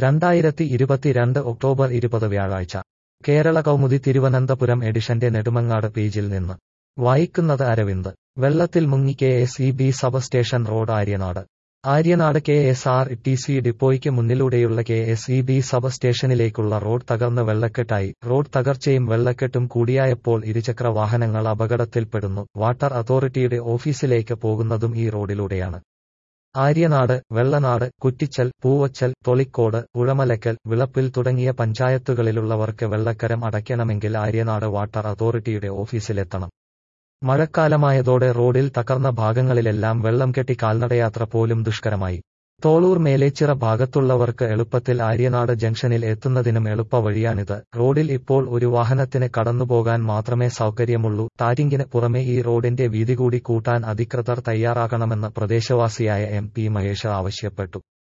രണ്ടായിരത്തി ഇരുപത്തിരണ്ട് ഒക്ടോബർ ഇരുപത് വ്യാഴാഴ്ച കേരള കൗമുദി തിരുവനന്തപുരം എഡിഷന്റെ നെടുമങ്ങാട് പേജിൽ നിന്ന് വായിക്കുന്നത് അരവിന്ദ് വെള്ളത്തിൽ മുങ്ങി K S E B sub station road Aryanad Aryanad K S R T C ഡിപ്പോയ്ക്ക് മുന്നിലൂടെയുള്ള K S E B sub സ്റ്റേഷനിലേക്കുള്ള റോഡ് തകർന്ന് വെള്ളക്കെട്ടായി റോഡ് തകർച്ചയും വെള്ളക്കെട്ടും കൂടിയായപ്പോൾ ഇരുചക്ര വാഹനങ്ങൾ അപകടത്തിൽപ്പെടുന്നു വാട്ടർ അതോറിറ്റിയുടെ ഓഫീസിലേക്ക് പോകുന്നതും ഈ റോഡിലൂടെയാണ് ആര്യനാട് വെള്ളനാട് കുറ്റിച്ചൽ പൂവച്ചൽ തൊളിക്കോട് ഉഴമലക്കൽ വിളപ്പിൽ തുടങ്ങിയ പഞ്ചായത്തുകളിലുള്ളവർക്ക് വെള്ളക്കരം അടയ്ക്കണമെങ്കിൽ ആര്യനാട് വാട്ടർ അതോറിറ്റിയുടെ ഓഫീസിലെത്തണം മഴക്കാലമായതോടെ റോഡിൽ തകർന്ന ഭാഗങ്ങളിലെല്ലാം വെള്ളം കെട്ടി കാൽനടയാത്ര പോലും ദുഷ്കരമായി തോളൂർ മേലേച്ചിറ ഭാഗത്തുള്ളവർക്ക് എളുപ്പത്തിൽ ആര്യനാട് ജംഗ്ഷനിൽ എത്തുന്നതിനും എളുപ്പവഴിയാണിത് റോഡിൽ ഇപ്പോൾ ഒരു വാഹനത്തിന് കടന്നുപോകാൻ മാത്രമേ സൗകര്യമുള്ളൂ ടാരിങ്ങിന് പുറമെ ഈ റോഡിന്റെ വീതി കൂടി കൂട്ടാൻ അധികൃതർ തയ്യാറാകണമെന്ന് പ്രദേശവാസിയായ എം പി മഹേഷ് ആവശ്യപ്പെട്ടു